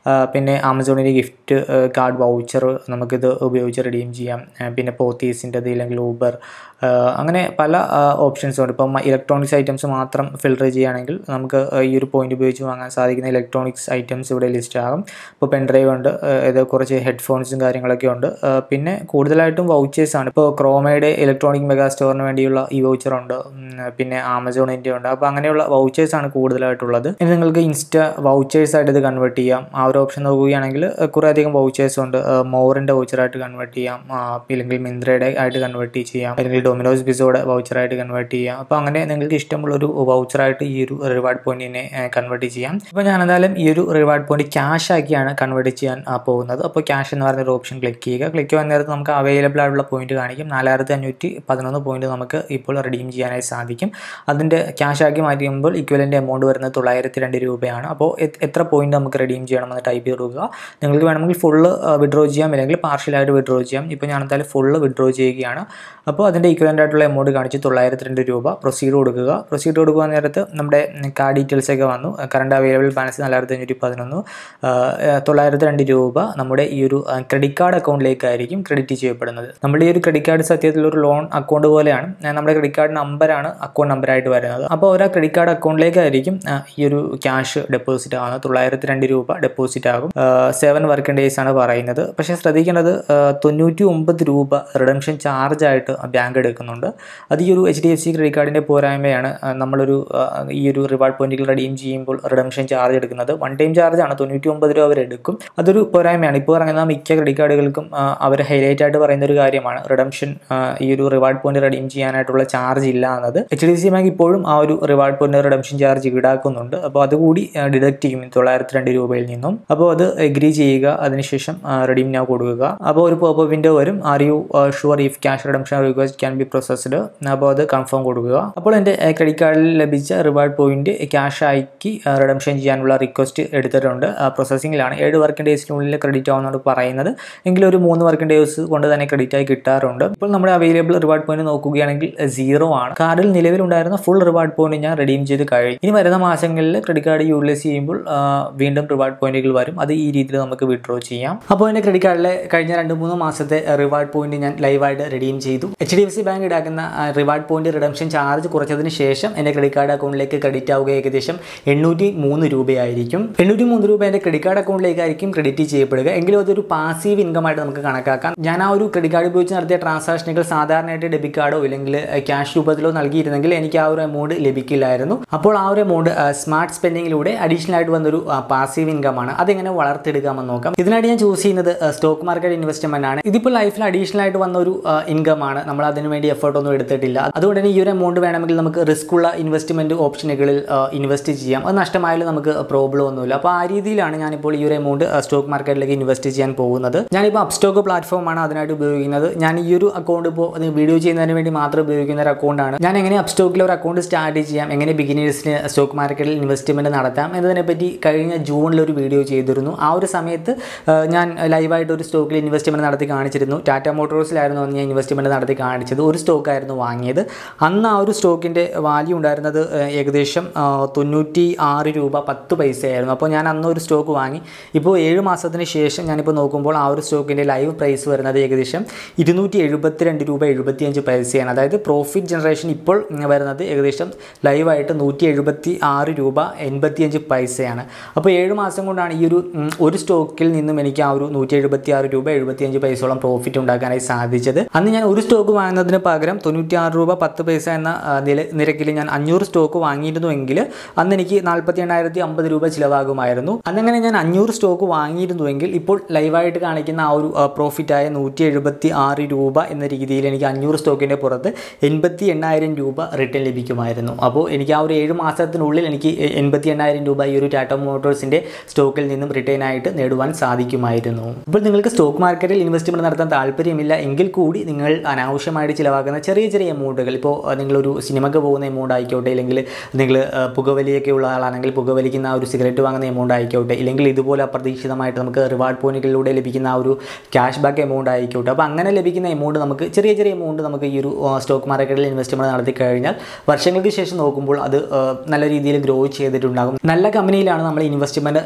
പിന്നെ ആമസോണിൻ്റെ ഗിഫ്റ്റ് കാർഡ് വൗച്ചർ നമുക്കിത് ഉപയോഗിച്ച് റിഡീം ചെയ്യാം ആ, പിന്നെ പോത്തീസിൻ്റെത് ഇല്ലെങ്കിൽ ഊബർ ആ, അങ്ങനെ പല ഓപ്ഷൻസും ഉണ്ട് ഇപ്പം ഇലക്ട്രോണിക്സ് ഐറ്റംസ് മാത്രം ഫിൽട്ടർ ചെയ്യുകയാണെങ്കിൽ നമുക്ക് ആ, ഈ ഒരു പോയിന്റ് ഉപയോഗിച്ച് വാങ്ങാൻ സാധിക്കുന്ന ഇലക്ട്രോണിക്സ് ഐറ്റംസ് ഇവിടെ ലിസ്റ്റ് ആകും ഇപ്പോൾ പെൻഡ്രൈവ് ഉണ്ട് ആ, ഇത് കുറച്ച് ഹെഡ്ഫോൺസും കാര്യങ്ങളൊക്കെ ഉണ്ട് ആ, പിന്നെ കൂടുതലായിട്ടും വൗച്ചേഴ്സ് ആണ് ഇപ്പോൾ ക്രോമയുടെ ഇലക്ട്രോണിക് മെഗാ സ്റ്റോറിന് വേണ്ടിയുള്ള ഈ വൗച്ചർ ഉണ്ട് ഉം, പിന്നെ ആമസോണിൻ്റെ ഉണ്ട് അപ്പോൾ അങ്ങനെയുള്ള വൗച്ചേഴ്സ് ആണ് കൂടുതലായിട്ടുള്ളത് ഇനി നിങ്ങൾക്ക് ഇൻസ്റ്റ വൗച്ചേഴ്സ് ആയിട്ട് ഇത് കൺവേർട്ട് ചെയ്യാം ആ ഒരു ഓപ്ഷൻ നോക്കുകയാണെങ്കിൽ ആ, കുറേ അധികം വൗച്ചേഴ്സ് ഉണ്ട് മോറിൻ്റെ വൗച്ചറായിട്ട് കൺവേർട്ട് ചെയ്യാം ആ, ഇല്ലെങ്കിൽ മിന്ത്രയുടെ ആയിട്ട് കൺവേർട്ട് ചെയ്യാം അല്ലെങ്കിൽ ഡൊമിനോസ് പിസോയുടെ വൗച്ചറായിട്ട് കൺവേർട്ട് ചെയ്യാം അപ്പോൾ അങ്ങനെ നിങ്ങൾക്ക് ഇഷ്ടമുള്ള ഒരു വൗച്ചറായിട്ട് ഈ ഒരു റിവാർഡ് പോയിന്റിനെ കൺവേർട്ട് ചെയ്യാം ഇപ്പോൾ ഞാൻ എന്തായാലും ഈ ഒരു റിവാർഡ് പോയിന്റ് ക്യാഷ് ആക്കിയാണ് കൺവേർട്ട് ചെയ്യാൻ ആ, പോകുന്നത് അപ്പോൾ ക്യാഷ് എന്ന് പറയുന്ന ഒരു ഓപ്ഷൻ ക്ലിക്ക് ചെയ്യുക ക്ലിക്ക് ചെയ്യുന്ന നേരത്ത് നമുക്ക് അവൈലബിൾ ആയിട്ടുള്ള പോയിന്റ് കാണിക്കും നാലായിരത്തി അഞ്ഞൂറ്റി പതിനൊന്ന് പോയിന്റ് നമുക്ക് ഇപ്പോൾ റിഡീം ചെയ്യാനായി സാധിക്കും അതിൻ്റെ ക്യാഷ് ആക്കി മാറ്റുമ്പോൾ ഇക്വലൻ്റ് എമൗണ്ട് വരുന്നത് തൊള്ളായിരത്തി രണ്ട് രൂപയാണ് അപ്പോൾ എ- എത്ര പോയിന്റ് നമുക്ക് റിഡീം ചെയ്യണമെന്ന് ടൈപ്പ് ചെയ്ത് കൊടുക്കുക നിങ്ങൾക്ക് വേണമെങ്കിൽ ഫുള്ള് വിഡ്രോ ചെയ്യാം അല്ലെങ്കിൽ പാർഷ്യലായിട്ട് വിഡ്രോ ചെയ്യാം ഇപ്പോൾ ഞാൻ എന്തായാലും ഫുള്ള് വിഡ്രോ ചെയ്യുകയാണ് അപ്പോൾ അതിൻ്റെ ഇക്വലൻ്റ് ആയിട്ടുള്ള എമൗണ്ട് കാണിച്ച് തൊള്ളായിരത്തി രണ്ട് രൂപ പ്രൊസീഡ് കൊടുക്കുക പ്രൊസീഡ് കൊടുക്കുക നേരത്ത് നമ്മുടെ കാർഡ് ഡീറ്റെയിൽസ് ഒക്കെ വന്നു കറണ്ട് അവൈലബിൾ ബാലൻസ് നാലായിരത്തി അഞ്ഞൂറ്റി പതിനൊന്ന് തൊള്ളായിരത്തി രണ്ട് രൂപ നമ്മുടെ ഈ ഒരു ക്രെഡിറ്റ് കാർഡ് അക്കൗണ്ടിലേക്കായിരിക്കും ക്രെഡിറ്റ് ചെയ്യപ്പെടുന്നത് നമ്മുടെ ഈ ഒരു ക്രെഡിറ്റ് കാർഡ് സത്യത്തിൽ ഒരു ലോൺ അക്കൗണ്ട് പോലെയാണ് ആ, നമ്മുടെ ക്രെഡിറ്റ് കാർഡ് നമ്പറാണ് അക്കൗണ്ട് നമ്പറായിട്ട് വരുന്നത് അപ്പോൾ ഒരു ക്രെഡിറ്റ് കാർഡ് അക്കൗണ്ടിലേക്കായിരിക്കും ആ, ഈ ഒരു ക്യാഷ് ഡെപ്പോസിറ്റ് ആകുന്നത് തൊള്ളായിരത്തി രണ്ട് രൂപ ഡെപ്പോസിറ്റ് ആകും സെവൻ വർക്കിംഗ് ഡേയ്സ് ആണ് പറയുന്നത് പക്ഷേ ശ്രദ്ധിക്കേണ്ടത് ആ, തൊണ്ണൂറ്റി ഒമ്പത് രൂപ റിഡംഷൻ ചാർജ് ആയിട്ട് ബാങ്ക് എടുക്കുന്നുണ്ട് അത് ഈ ഒരു H D F C credit കാർഡിൻ്റെ പോരായ്മയാണ് ആ, നമ്മളൊരു ആ, ഈ ഒരു റിവാർഡ് പോയിന്റുകൾ റെഡീം ചെയ്യുമ്പോൾ റിഡംഷൻ ചാർജ് എടുക്കുന്നത് വൺ ടൈം ചാർജ് ആണ് തൊണ്ണൂറ്റി ഒമ്പത് രൂപ അവർ എടുക്കും അതൊരു പോരായ്മയാണ് ഇപ്പോൾ ഇറങ്ങുന്ന മിക്ക ക്രെഡിറ്റ് കാർഡുകൾക്കും അവർ ഹൈലൈറ്റ് ആയിട്ട് പറയുന്ന ഒരു കാര്യമാണ് റിഡംഷൻ ഈ ഒരു റിവാർഡ് പോയിന്റ് റെഡീം ചെയ്യാനായിട്ടുള്ള ചാർജ് ഇല്ല എന്നത് എച്ച് ഡി സി ബാങ്ക് ഇപ്പോഴും ആ ഒരു റിവാർഡ് പോയിന്റ് റിഡംഷൻ ചാർജ് ഈടാക്കുന്നുണ്ട് അപ്പോൾ അതുകൂടി ഡിഡക്ട് ചെയ്യും തൊള്ളായിരത്തി രണ്ട് രൂപയിൽ നിന്നും അപ്പോൾ അത് എഗ്രി ചെയ്യുക അതിനുശേഷം റെഡീം നൗ കൊടുക്കുക അപ്പോൾ ഒരു പോപ്പ് വിൻഡോ വരും are you sure if cash redemption request can be processed അപ്പോൾ അത് കൺഫേം കൊടുക്കുക അപ്പോൾ എൻ്റെ ക്രെഡിറ്റ് കാർഡിൽ ലഭിച്ച റിവാർഡ് പോയിന്റ് ക്യാഷ് ആക്കി റിഡംഷൻ ചെയ്യാനുള്ള റിക്വസ്റ്റ് എടുത്തിട്ടുണ്ട് പ്രോസസ്സിങ്ങിലാണ് ഏഴ് വർക്കിംഗ് ഡേയ്സിനുള്ളിൽ ക്രെഡിറ്റ് ആവുന്നതാണ് പറയുന്നത് എങ്കിലും ഒരു മൂന്ന് വർക്കിംഗ് ഡേയ്സ് കൊണ്ട് തന്നെ ക്രെഡിറ്റ് ആയി കിട്ടാറുണ്ട് ഇപ്പോൾ നമ്മുടെ അവൈലബിൾ റിവാർഡ് പോയിന്റ് നോക്കുകയാണെങ്കിൽ സീറോ ആണ് കാർഡിൽ നിലവിലുണ്ടായിരുന്ന ഫുൾ റിവാർഡ് പോയിന്റ് ഞാൻ റിഡീം ചെയ്ത് കഴിഞ്ഞു ഇനി വരുന്ന മാസങ്ങളിൽ ക്രെഡിറ്റ് കാർഡ് യൂട്ടിലൈസ് ചെയ്യുമ്പോൾ ആ, വീണ്ടും റിവാർഡ് പോയിന്റുകൾ വരും അത് ഈ രീതിയിൽ നമുക്ക് വിഡ്രോ ചെയ്യാം അപ്പോൾ എൻ്റെ ക്രെഡിറ്റ് കാർഡിലെ കഴിഞ്ഞ രണ്ട് മൂന്ന് മാസത്തെ റിവാർഡ് പോയിന്റ് ഞാൻ ലൈവായിട്ട് റിഡീം ചെയ്തു H D F C bank ഈടാക്കുന്ന റിവാർഡ് പോയിന്റ് റിഡംഷൻ ചാർജ് കുറച്ചതിന് ശേഷം എൻ്റെ ക്രെഡിറ്റ് കാർഡ് അക്കൗണ്ടിലേക്ക് ക്രെഡിറ്റ് ആവുക ഏകദേശം എണ്ണൂറ്റി മൂന്ന് രൂപയായിരിക്കും എണ്ണൂറ്റി മൂന്ന് രൂപ എൻ്റെ ക്രെഡിറ്റ് കാർഡ് അക്കൗണ്ടിലേക്കായിരിക്കും ക്രെഡിറ്റ് ചെയ്യപ്പെടുക എങ്കിലും അതൊരു പാസീവ് ഇൻകം ആയിട്ട് നമുക്ക് കണക്കാക്കാം ഞാൻ ആ ഒരു ക്രെഡിറ്റ് കാർഡ് ഉപയോഗിച്ച് നടത്തിയ ട്രാൻസാക്ഷനുകൾ സാധാരണയായിട്ട് ഡെബിറ്റ് കാർഡോ ഇല്ലെങ്കിൽ ക്യാഷ് രൂപത്തിലോ നൽകിയിരുന്നെങ്കിൽ എനിക്ക് ആ ഒരു എമൗണ്ട് ലഭിക്കില്ലായിരുന്നു അപ്പോൾ ആ ഒരു എമൗണ്ട് സ്മാർട്ട് സ്പെൻഡിങ്ങിലൂടെ അഡീഷണൽ ആയിട്ട് വന്നൊരു പാസീവ് ഇൻകം ആണ് അതെങ്ങനെ വളർത്തെടുക്കാമെന്ന് നോക്കാം ഇതിനായിട്ട് ഞാൻ ചൂസ് ചെയ്യുന്നത് സ്റ്റോക്ക് മാർക്കറ്റ് ഇൻവെസ്റ്റ്മെന്റ് ആണ് ഇതിപ്പോൾ ലൈഫിൽ അഡീഷണൽ ആയിട്ട് വന്ന ഒരു ഇൻകം ആണ് നമ്മൾ അതിനു വേണ്ടി എഫേർട്ട് ഒന്നും എടുത്തിട്ടില്ല അതുകൊണ്ട് തന്നെ ഈ ഒരു എമൗണ്ട് വേണമെങ്കിൽ നമുക്ക് റിസ്ക് ഉള്ള ഇൻവെസ്റ്റ്മെന്റ് ഓപ്ഷനുകളിൽ ഇൻവെസ്റ്റ് ചെയ്യാം അത് നഷ്ടമായാലും നമുക്ക് പ്രോബ്ലം ഒന്നുമില്ല അപ്പോൾ ആ രീതിയിലാണ് ഞാനിപ്പോൾ ഈ ഒരു എമൗണ്ട് സ്റ്റോക്ക് മാർക്കറ്റിലേക്ക് ഇൻവെസ്റ്റ് ചെയ്യാൻ പോകുന്നത് ഞാനിപ്പോൾ അപ്സ്റ്റോക്ക് പ്ലാറ്റ്ഫോമാണ് അതിനായിട്ട് ഉപയോഗിക്കുന്നത് ഞാൻ ഈ ഒരു അക്കൗണ്ട് ഇപ്പോൾ വീഡിയോ ചെയ്യുന്നതിന് വേണ്ടി മാത്രം ഉപയോഗിക്കുന്ന ഒരു അക്കൗണ്ടാണ് ഞാൻ എങ്ങനെ അപ്സ്റ്റോക്കിൽ ഒരു അക്കൗണ്ട് സ്റ്റാർട്ട് ചെയ്യാം എങ്ങനെ ബിഗിനേഴ്സിന് സ്റ്റോക്ക് മാർക്കറ്റിൽ ഇൻവെസ്റ്റ്മെന്റ് നടത്താം എന്നതിനെപ്പറ്റി കഴിഞ്ഞ ജൂണിൽ ഒരു വീഡിയോ ചെയ്തിരുന്നു ആ ഒരു സമയത്ത് ആ, ഞാൻ ലൈവായിട്ട് ഒരു സ്റ്റോക്കിൽ ഇൻവെസ്റ്റ്മെന്റ് നടത്തി കാണിച്ചിരുന്നു ടാറ്റ മോട്ടോഴ്സിലായിരുന്നു അന്ന് ഞാൻ ഇൻവെസ്റ്റ്മെന്റ് നടത്തി കാണിച്ചത് ഒരു സ്റ്റോക്കായിരുന്നു വാങ്ങിയത് അന്ന് ആ ഒരു സ്റ്റോക്കിൻ്റെ വാല്യൂ ഉണ്ടായിരുന്നത് ആ, ഏകദേശം ആ, തൊണ്ണൂറ്റി ആറ് രൂപ പത്ത് പൈസയായിരുന്നു അപ്പോൾ ഞാൻ അന്ന് ഒരു സ്റ്റോക്ക് വാങ്ങി ഇപ്പോൾ ഏഴ് മാസത്തിന് ശേഷം ഞാനിപ്പോൾ നോക്കുമ്പോൾ ആ ഒരു സ്റ്റോക്കിൻ്റെ ലൈവ് പ്രൈസ് വരുന്നത് ഏകദേശം ഇരുന്നൂറ്റി എഴുപത്തിരണ്ട് രൂപ എഴുപത്തിയഞ്ച് പൈസയാണ് അതായത് പ്രോഫിറ്റ് ജനറേഷൻ ഇപ്പോൾ വരുന്നത് ഏകദേശം ലൈവായിട്ട് നൂറ്റി എഴുപത്തി ആറ് രൂപ എൺപത്തിയഞ്ച് പൈസയാണ് അപ്പോൾ ഏഴ് മാസം കൊണ്ടാണ് ഈ ഒരു ഉം, ഒരു സ്റ്റോക്കിൽ നിന്നും എനിക്ക് ആ ഒരു നൂറ്റി എഴുപത്തി ആറ് രൂപ എഴുപത്തിയഞ്ച് പൈസയോളം പ്രോഫിറ്റ് ഉണ്ടാക്കാനായി സാധിച്ചത് അന്ന് ഞാൻ ഒരു സ്റ്റോക്ക് വാങ്ങുന്നതിന് പകരം തൊണ്ണൂറ്റി ആറ് രൂപ പത്ത് പൈസ എന്ന ആ, നില നിരക്കിൽ ഞാൻ അഞ്ഞൂറ് സ്റ്റോക്ക് വാങ്ങിയിരുന്നുവെങ്കിൽ അന്ന് എനിക്ക് നാൽപ്പത്തി എണ്ണായിരത്തി അമ്പത് രൂപ ചിലവാകുമായിരുന്നു അന്നങ്ങനെ ഞാൻ അഞ്ഞൂറ് സ്റ്റോക്ക് വാങ്ങിയിരുന്നുവെങ്കിൽ ഇപ്പോൾ ലൈവായിട്ട് കാണിക്കുന്ന ആ ഒരു പ്രോഫിറ്റായ നൂറ്റി എഴുപത്തി ആറ് രൂപ എന്ന രീതിയിൽ എനിക്ക് അഞ്ഞൂറ് സ്റ്റോക്കിൻ്റെ പുറത്ത് എൺപത്തി എണ്ണായിരം രൂപ റിട്ടേൺ ലഭിക്കുമായിരുന്നു അപ്പോൾ എനിക്ക് ആ ഒരു ഏഴ് മാസത്തിനുള്ളിൽ എനിക്ക് എ- എൺപത്തി എണ്ണായിരം രൂപ ഈ ഒരു ടാറ്റ മോട്ടോഴ്സിൻ്റെ സ്റ്റോക്കിൽ നിന്നും റിട്ടേൺ ആയിട്ട് നേടുവാൻ സാധിക്കുമായിരുന്നു ഇപ്പോൾ നിങ്ങൾക്ക് സ്റ്റോക്ക് മാർക്കറ്റിൽ ഇൻവെസ്റ്റ്മെൻറ്റ് നടത്താൻ താല്പര്യമില്ല എങ്കിൽ കൂടി നിങ്ങൾ അനാവശ്യമായിട്ട് ചിലവാക്കുന്ന ചെറിയ ചെറിയ എമൗണ്ടുകൾ ഇപ്പോൾ അഹ് നിങ്ങളൊരു സിനിമയ്ക്ക് പോകുന്ന എമൗണ്ട് ആയിക്കോട്ടെ ഇല്ലെങ്കിൽ നിങ്ങൾ അഹ് പുകവലിയൊക്കെ ഉള്ള ആളാണെങ്കിൽ പുകവലിക്കുന്ന ആ ഒരു സിഗരറ്റ് വാങ്ങുന്ന എമൗണ്ട് ആയിക്കോട്ടെ ഇല്ലെങ്കിൽ ഇതുപോലെ അപ്രതീക്ഷിതമായിട്ട് നമുക്ക് റിവാർഡ് പോയിന്റുകളിലൂടെ ലഭിക്കുന്ന ആ ഒരു ക്യാഷ് ബാക്ക് എമൗണ്ട് ആയിക്കോട്ടെ അപ്പോൾ അങ്ങനെ ലഭിക്കുന്ന എമൗണ്ട് നമുക്ക് ചെറിയ ചെറിയ എമൗണ്ട് നമുക്ക് ഈ ഒരു സ്റ്റോക്ക് മാർക്കറ്റിൽ ഇൻവെസ്റ്റ്മെൻറ്റ് നടത്തി കഴിഞ്ഞാൽ വർഷങ്ങൾക്ക് ശേഷം നോക്കുമ്പോൾ അത് ആ, നല്ല രീതിയിൽ ഗ്രോ ചെയ്തിട്ടുണ്ടാകും നല്ല കമ്പനിയിലാണ് നമ്മൾ ഇൻവെസ്റ്റ്മെൻറ്റ് നടത്തുന്നത്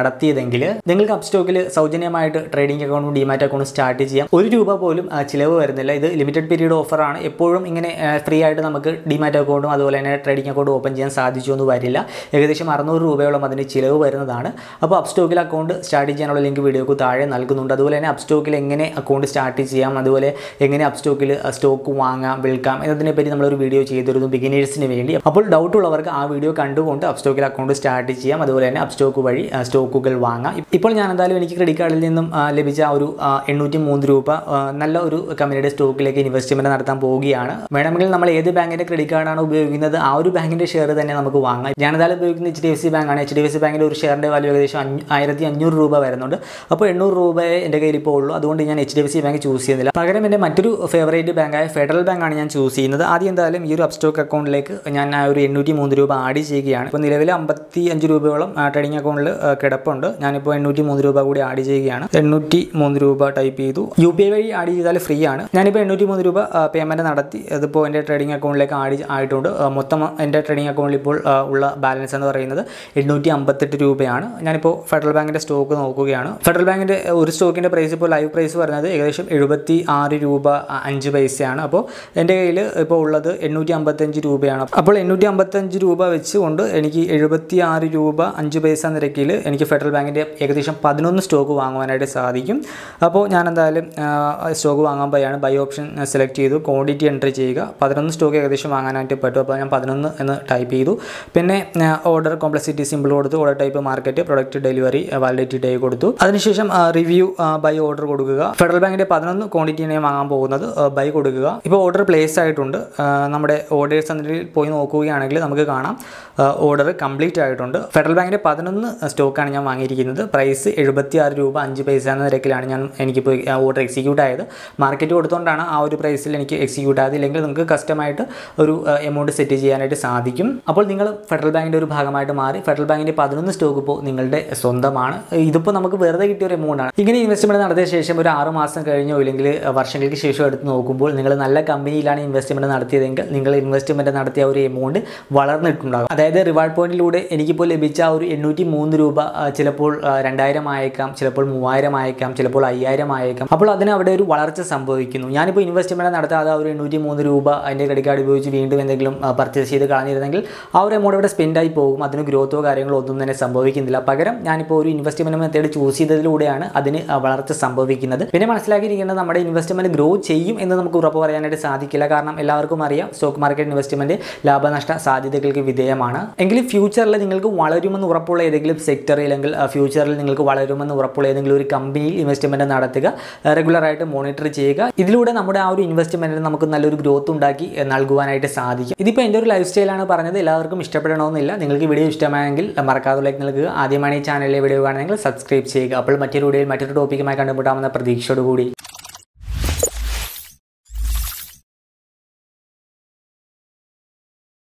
നടത്തിയതെങ്കിൽ നിങ്ങൾക്ക് അപ്സ്റ്റോക്കിൽ സൗജന്യമായിട്ട് ട്രേഡിംഗ് അക്കൗണ്ടും ഡിമാറ്റ് അക്കൗണ്ടും സ്റ്റാർട്ട് ചെയ്യാം ഒരു രൂപ പോലും ആ, ചിലവ് വരുന്നില്ല ഇത് ലിമിറ്റഡ് പീരീഡ് ഓഫറാണ് എപ്പോഴും ഇങ്ങനെ ഫ്രീ ആയിട്ട് നമുക്ക് ഡിമാറ്റ് അക്കൗണ്ടും അതുപോലെ തന്നെ ട്രേഡിംഗ് അക്കൗണ്ടും ഓപ്പൺ ചെയ്യാൻ സാധിച്ചു എന്ന് വരില്ല ഏകദേശം അറുന്നൂറ് രൂപയോളം അതിന് ചിലവ് വരുന്നതാണ് അപ്പോൾ അപ്സ്റ്റോക്കിൽ അക്കൗണ്ട് സ്റ്റാർട്ട് ചെയ്യാനുള്ള ലിങ്ക് വീഡിയോക്ക് താഴെ നൽകുന്നുണ്ട് അതുപോലെ തന്നെ അപ്സ്റ്റോക്കിൽ എങ്ങനെ അക്കൗണ്ട് സ്റ്റാർട്ട് ചെയ്യാം അതുപോലെ എങ്ങനെ അപ്സ്റ്റോക്കിൽ സ്റ്റോക്ക് വാങ്ങാം വിൽക്കാം എന്നതിനെ പറ്റി നമ്മളൊരു വീഡിയോ ചെയ്തിരുന്നു ബിഗിനേഴ്സിന് വേണ്ടി അപ്പോൾ ഡൗട്ട് ഉള്ളവർക്ക് ആ വീഡിയോ കണ്ടുകൊണ്ട് അപ്സ്റ്റോക്കിൽ അക്കൗണ്ട് സ്റ്റാർട്ട് ചെയ്യാം അതുപോലെ തന്നെ അപ്സ്റ്റോക്ക് വഴി ആ, സ്റ്റോക്കുകൾ വാങ്ങാം ഇപ്പോൾ ഞാൻ എന്തായാലും എനിക്ക് ക്രെഡിറ്റ് കാർഡിൽ നിന്നും ആ, ലഭിച്ച ആ ഒരു എണ്ണൂറ്റി മൂന്ന് രൂപ ആ, നല്ല ഒരു കമ്പനിയുടെ സ്റ്റോക്കിലേക്ക് ഇൻവെസ്റ്റ്മെൻറ്റ് നടത്താൻ പോവുകയാണ് വേണമെങ്കിൽ നമ്മൾ ഏത് ബാങ്കിൻ്റെ ക്രെഡിറ്റ് കാർഡാണ് ഉപയോഗിക്കുന്നത് ആ ഒരു ബാങ്കിൻ്റെ ഷെയർ തന്നെ നമുക്ക് വാങ്ങാം ഞാൻ എന്തായാലും ഉപയോഗിക്കുന്ന എച്ച് ഡി എഫ് സി ബാങ്കാണ് എച്ച് ഡി എഫ് സി ബാങ്കിൻ്റെ ഒരു ഷെയറിൻ്റെ വാല്യൂ ഏകദേശം അഞ്ഞൂ- ആയിരത്തി അഞ്ഞൂറ് രൂപ വരുന്നുണ്ട് അപ്പോൾ എണ്ണൂറ് രൂപയെ എൻ്റെ കയ്യിൽ ഇപ്പോൾ ഉള്ളൂ അതുകൊണ്ട് ഞാൻ H D F C bank choose ചെയ്യുന്നില്ല പകരം എൻ്റെ മറ്റൊരു ഫേവറേറ്റ് ബാങ്കായ ഫെഡറൽ ബാങ്കാണ് ഞാൻ ചൂസ് ചെയ്യുന്നത് ആദ്യം എന്തായാലും ഈ ഒരു അപ്സ്റ്റോക്ക് അക്കൗണ്ടിലേക്ക് ഞാൻ ആ ഒരു എണ്ണൂറ്റി മൂന്ന് രൂപ ആഡ് ചെയ്യുകയാണ് ഇപ്പോൾ നിലവിൽ അമ്പത്തി അഞ്ച് രൂപയോളം ട്രേഡിംഗ് അക്കൗണ്ടിൽ കിടപ്പുണ്ട് ഞാനിപ്പോൾ എണ്ണൂറ്റി മൂന്ന് രൂപ കൂടി ആഡ് ചെയ്യുകയാണ് എണ്ണൂറ്റി മൂന്ന് രൂപ ടൈപ്പ് ചെയ്തു യു പി ഐ വഴി ആഡ് ചെയ്താൽ ഫ്രീ ആണ് ഞാനിപ്പോൾ എണ്ണൂറ്റി മൂന്ന് രൂപ പേയ്മെൻറ്റ് നടത്തി അതിപ്പോൾ എൻ്റെ ട്രേഡിംഗ് അക്കൗണ്ടിലേക്ക് ആഡ് ആയിട്ടുണ്ട് ആ, മൊത്തം എൻ്റെ ട്രേഡിംഗ് അക്കൗണ്ടിൽ ഇപ്പോൾ ആ, ഉള്ള ബാലൻസ് എന്ന് പറയുന്നത് എണ്ണൂറ്റി അമ്പത്തെട്ട് രൂപയാണ് ഞാനിപ്പോൾ ഫെഡറൽ ബാങ്കിൻ്റെ സ്റ്റോക്ക് നോക്കുകയാണ് ഫെഡറൽ ബാങ്കിൻ്റെ ഒരു സ്റ്റോക്കിൻ്റെ പ്രൈസ് ഇപ്പോൾ ലൈവ് പ്രൈസ് പറയുന്നത് ഏകദേശം എഴുപത്തി ആറ് രൂപ അ- അഞ്ച് പൈസയാണ് അപ്പോൾ എൻ്റെ കയ്യിൽ ഇപ്പോൾ ഉള്ളത് എണ്ണൂറ്റി അമ്പത്തഞ്ച് രൂപയാണ് അപ്പോൾ എണ്ണൂറ്റി അമ്പത്തഞ്ച് രൂപ വെച്ചുകൊണ്ട് എനിക്ക് എഴുപത്തി ആറ് രൂപ അഞ്ച് പൈസ നിരക്കിൽ എനിക്ക് ഫെഡറൽ ബാങ്കിൻ്റെ ഏകദേശം പതിനൊന്ന് സ്റ്റോക്ക് വാങ്ങുവാനായിട്ട് സാധിക്കും അപ്പോൾ ഞാൻ എന്തായാലും സ്റ്റോക്ക് വാങ്ങാൻ പോയാണ് ബൈ ഓപ്ഷൻ സെലക്ട് ചെയ്തു ക്വാണ്ടിറ്റി എൻട്രി ചെയ്യുക പതിനൊന്ന് സ്റ്റോക്ക് ഏകദേശം വാങ്ങാനായിട്ട് പറ്റും അപ്പോൾ ഞാൻ പതിനൊന്ന് എന്ന് ടൈപ്പ് ചെയ്തു പിന്നെ ഓർഡർ കോംപ്ലക്സിറ്റി സിമ്പിൾ കൊടുത്തു order type market product delivery validity day കൊടുത്തു അതിനുശേഷം റിവ്യൂ ബൈ ഓർഡർ കൊടുക്കുക ഫെഡറൽ ബാങ്കിൻ്റെ പതിനൊന്ന് ക്വാണ്ടിറ്റിയാണ് ഞാൻ വാങ്ങാൻ പോകുന്നത് ബൈ കൊടുക്കുക ഇപ്പോൾ ഓർഡർ പ്ലേസ് ആയിട്ടുണ്ട് ആ, നമ്മുടെ ഓർഡേഴ്സ് എന്നതിൽ പോയി നോക്കുകയാണെങ്കിൽ നമുക്ക് കാണാം ഓർഡർ കംപ്ലീറ്റ് ആയിട്ടുണ്ട് ഫെഡറൽ ബാങ്കിൻ്റെ പതിനൊന്ന് സ്റ്റോക്കാണ് ഞാൻ വാങ്ങിയിരിക്കുന്നത് പ്രൈസ് എഴുപത്തി ആറ് രൂപ അഞ്ച് പൈസ എന്ന നിരക്കിലാണ് ഞാൻ എനിക്കിപ്പോൾ ഓർഡർ എക്സിക്യൂട്ട് ആയത് മാർക്കറ്റ് കൊടുത്തുകൊണ്ടാണ് ആ ഒരു പ്രൈസിൽ എനിക്ക് എക്സിക്യൂട്ട് ആയത് ഇല്ലെങ്കിൽ നിങ്ങൾക്ക് കസ്റ്റമായിട്ട് ഒരു എമൗണ്ട് സെറ്റ് ചെയ്യാനായിട്ട് സാധിക്കും അപ്പോൾ നിങ്ങൾ ഫെഡറൽ ബാങ്കിൻ്റെ ഒരു ഭാഗമായിട്ട് മാറി ഫെഡറൽ ബാങ്കിൻ്റെ പതിനൊന്ന് സ്റ്റോക്ക് ഇപ്പോൾ നിങ്ങളുടെ സ്വന്തമാണ് ഇതിപ്പോൾ നമുക്ക് വെറുതെ കിട്ടിയ ഒരു എമൗണ്ട് ആണ് ഇങ്ങനെ ഇൻവെസ്റ്റ്മെൻറ്റ് നടത്തിയ ശേഷം ഒരു ആറ് മാസം കഴിഞ്ഞോ ഇല്ലെങ്കിൽ വർഷങ്ങൾക്ക് ശേഷം എടുത്ത് നോക്കുമ്പോൾ നിങ്ങൾ നല്ല കമ്പനിയിലാണ് ഇൻവെസ്റ്റ്മെൻറ്റ് നടത്തിയതെങ്കിൽ നിങ്ങൾ ഇൻവെസ്റ്റ്മെൻറ്റ് നടത്തിയ ആ ഒരു എമൗണ്ട് വളർന്നിട്ടുണ്ടാകും അതായത് റിവാർഡ് പോയിന്റിലൂടെ എനിക്കിപ്പോൾ ലഭിച്ച ആ ഒരു എണ്ണൂറ്റി മൂന്ന് രൂപ ആ, ചിലപ്പോൾ ആ, രണ്ടായിരം ആയേക്കാം ചിലപ്പോൾ മൂവായിരം ആയേക്കാം ചിലപ്പോൾ അയ്യായിരം ആയേക്കാം അപ്പോൾ അതിന് അവിടെ ഒരു വളർച്ച സംഭവിക്കുന്നു ഞാനിപ്പോൾ ഇൻവെസ്റ്റ്മെൻറ്റ് നടത്താതെ ആ ഒരു എണ്ണൂറ്റി മൂന്ന് രൂപ അതിൻ്റെ ക്രെഡിറ്റ് കാർഡ് ഉപയോഗിച്ച് വീണ്ടും എന്തെങ്കിലും പർച്ചേസ് ചെയ്ത് കളഞ്ഞിരുന്നെങ്കിൽ ആ ഒരു എമൗണ്ട് ഇവിടെ സ്പെൻഡായി പോകും അതിന് ഗ്രോത്തോ കാര്യങ്ങളോ ഒന്നും തന്നെ സംഭവിക്കുന്നില്ല പകരം ഞാനിപ്പോൾ ഒരു ഇൻവെസ്റ്റ്മെൻറ്റ് മെത്തേഡ് ചൂസ് ചെയ്തതിലൂടെയാണ് അതിന് ആ, വളർച്ച സംഭവിക്കുന്നത് പിന്നെ മനസ്സിലാക്കിയിരിക്കേണ്ടത് നമ്മുടെ ഇൻവെസ്റ്റ്മെൻറ്റ് ഗ്രോ ചെയ്യും എന്ന് നമുക്ക് ഉറപ്പ് പറയാനായിട്ട് സാധിക്കില്ല കാരണം എല്ലാവർക്കും അറിയാം സ്റ്റോക്ക് മാർക്കറ്റ് ഇൻവെസ്റ്റ്മെൻറ്റ് ലാഭനഷ്ട സാധ്യതകൾക്ക് വിധേയമാണ് എങ്കിലും ഫ്യൂച്ചറിൽ നിങ്ങൾക്ക് വളരുമെന്ന് ഉറപ്പുള്ള ഏതെങ്കിലും സെക്ടർ അല്ലെങ്കിൽ ഫ്യൂച്ചറിൽ നിങ്ങൾക്ക് വളരുമെന്ന് ഉറപ്പുള്ള ഏതെങ്കിലും ഒരു കമ്പനിയിൽ ഇൻവെസ്റ്റ്മെൻറ്റ് നടത്തുക റെഗുലറായിട്ട് മോണിറ്റർ ചെയ്യുക ഇതിലൂടെ നമ്മുടെ ആ ഒരു ഇൻവെസ്റ്റ്മെൻറ്റിന് നമുക്ക് നല്ലൊരു ഗ്രോത്ത് ഉണ്ടാക്കി ഏഹ്, നൽകുവാനായിട്ട് സാധിക്കും ഇതിപ്പോൾ എൻ്റെ ഒരു ലൈഫ് സ്റ്റൈലാണ് പറഞ്ഞത് എല്ലാവർക്കും ഇഷ്ടപ്പെടണമെന്നില്ല നിങ്ങൾക്ക് വീഡിയോ ഇഷ്ടമായെങ്കിൽ മറക്കാതെ ലൈക്ക് നൽകുക ആദ്യമാണ് ഈ ചാനലിലെ വീഡിയോ കാണുന്നെങ്കിൽ സബ്സ്ക്രൈബ് ചെയ്യുക അപ്പോൾ മറ്റൊരു വീഡിയോയിൽ മറ്റൊരു ടോപ്പിക്കുമായി കണ്ടുമുട്ടാമെന്ന പ്രതീക്ഷയോടുകൂടി